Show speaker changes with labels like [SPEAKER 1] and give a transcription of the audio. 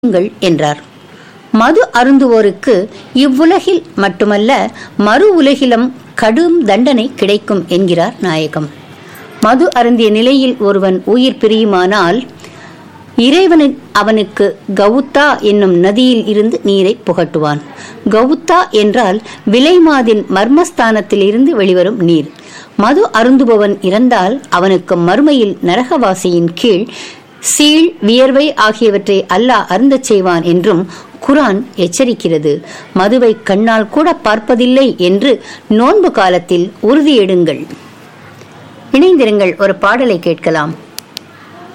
[SPEAKER 1] செய்யுங்கள் என்றார் மது அருந்துவோருக்கு இவ்வுலகில் மட்டுமல்ல மறு உலகிலும் கடும் தண்டனை கிடைக்கும் என்கிறார் நாயகம் மது அருந்திய நிலையில் ஒருவன் உயிர் பிரியுமானால் இறைவன் அவனுக்கு கவுத்தா என்னும் நதியில் இருந்து நீரை புகட்டுவான் கவுத்தா என்றால் விலைமாதின் மர்மஸ்தானத்தில் இருந்து வெளிவரும் நீர் மது அருந்துபவன் இறந்தால் அவனுக்கு மறுமையில் நரகவாசியின் கீழ் சீழ் வியர்வை ஆகியவற்றை அல்லாஹ் அருந்தச் செய்வான் என்றும் குரான் எச்சரிக்கிறது மதுவை கண்ணால் கூட பார்ப்பதில்லை என்று நோன்பு காலத்தில் உறுதியெடுங்கள் இணைந்திருங்கள் ஒரு பாடலை கேட்கலாம்